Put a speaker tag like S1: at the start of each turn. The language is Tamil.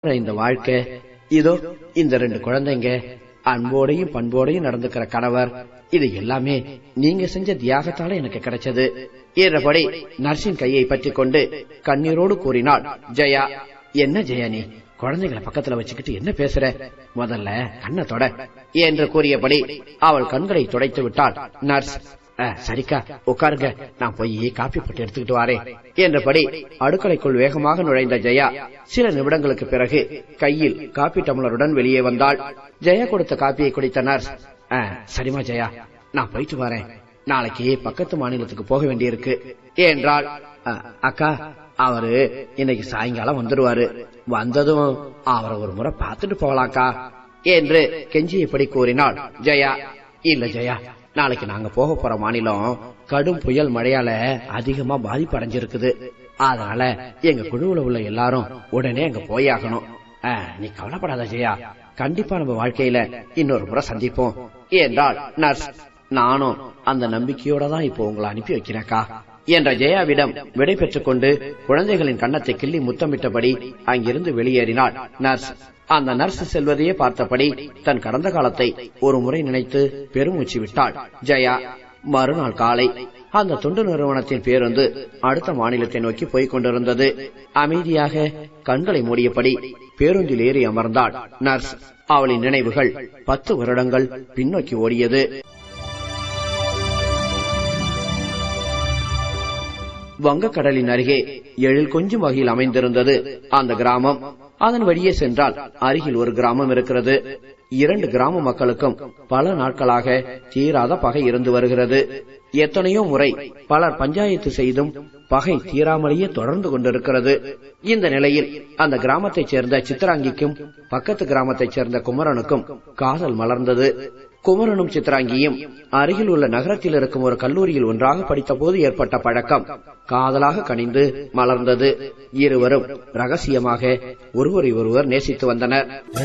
S1: இந்த வாழ்க்கை இதோ இந்த ரெண்டு குழந்தைங்க அன்போடையும் பண்போடையும் நடந்துக்கிற கணவர் இது எல்லாமே நீங்க செஞ்ச தியாகத்தால எனக்கு கிடைச்சது என்றபடி நர்சின் கையை பற்றி கொண்டு கண்ணீரோடு கூறினாள் ஜெயா என்ன ஜெயா நீ குழந்தைகளை பக்கத்துல வச்சுக்கிட்டு என்ன பேசுற முதல்ல கண்ணை தொட என்று கூறியபடி அவள் கண்களை துடைத்து விட்டாள் நர்ஸ் "அஹ், சரிக்கா உட்காருங்க நான் போய் காப்பி போட்டு எடுத்துக்கிட்டு வரேன் என்றபடி அடுக்கலைக்குள் வேகமாக நுழைந்த ஜெயா சில நிமிடங்களுக்கு பிறகு கையில் காப்பி டம்ளருடன் வெளியே வந்தாள் ஜெயா கொடுத்த காப்பியை குடித்த நர்ஸ் "அஹ், சரிம்மா ஜெயா நான் போயிட்டு வரேன் நாளைக்கு பக்கத்து மாநிலத்துக்கு போக வேண்டியிருக்கு என்றாள் "அஹ், அக்கா அவரு இன்னைக்கு சாயங்காலம் வந்துருவாரு வந்ததும் அவரை ஒரு முறை பார்த்துட்டு போகலாக்கா என்று கெஞ்சியபடி கூறினாள் ஜெயா இல்ல ஜெயா நாளைக்கு நாங்க போக போற மாநிலம் கடும் புயல் மழையால அதிகமா பாதிப்பு அடைஞ்சிருக்குது அதனால எங்க குழுவுல உள்ள எல்லாரும் உடனே அங்க போயாகணும் ஆ, நீ கவலைப்படாத ஜெயா கண்டிப்பா நம்ம வாழ்க்கையில இன்னொரு முறை சந்திப்போம் என்றாள் நர்ஸ் நானும் அந்த நம்பிக்கையோட தான் இப்போ உங்களை அனுப்பி வைக்கிறேன்க்கா என்ற ஜெயாவிடம் விடை பெற்றுக் கொண்டு குழந்தைகளின் கன்னத்தை கிள்ளி முத்தமிட்டபடி அங்கிருந்து வெளியேறினாள் நர்ஸ் அந்த நர்ஸ் செல்வதையே பார்த்தபடி தன் கடந்த காலத்தை ஒரு முறை நினைத்து பெருமூச்சு விட்டாள் ஜெயா மறுநாள் காலை அந்த தொண்டு நிறுவனத்தின் பேருந்து அடுத்த மாநிலத்தை நோக்கி போய்க் கொண்டிருந்தது அமைதியாக கண்களை மூடியபடி பேருந்தில் ஏறி அமர்ந்தாள் நர்ஸ் அவளின் நினைவுகள் பத்து வருடங்கள் பின்னோக்கி ஓடியது வங்கக்கடலின் அருகே எழில் கொஞ்சம் வகையில் அமைந்திருந்தது அந்த கிராமம் அதன் வழியே சென்றால் அருகில் ஒரு கிராமம் இருக்கிறது இரண்டு கிராம மக்களுக்கும் பல நாட்களாக தீராத பகை இருந்து வருகிறது எத்தனையோ முறை பலர் பஞ்சாயத்து செய்தும் பகை தீராமலேயே தொடர்ந்து கொண்டிருக்கிறது இந்த நிலையில் அந்த கிராமத்தைச் சேர்ந்த சித்ராங்கிக்கும் பக்கத்து கிராமத்தைச் சேர்ந்த குமரனுக்கும் காதல் மலர்ந்தது குமரனும் சித்ராங்கியும் அருகில் உள்ள நகரத்தில் இருக்கும் ஒரு கல்லூரியில் ஒன்றாக படித்தபோது ஏற்பட்ட பழக்கம் காதலாக கனிந்து மலர்ந்தது இருவரும் ரகசியமாக ஒருவரை ஒருவர் நேசித்து வந்தனர்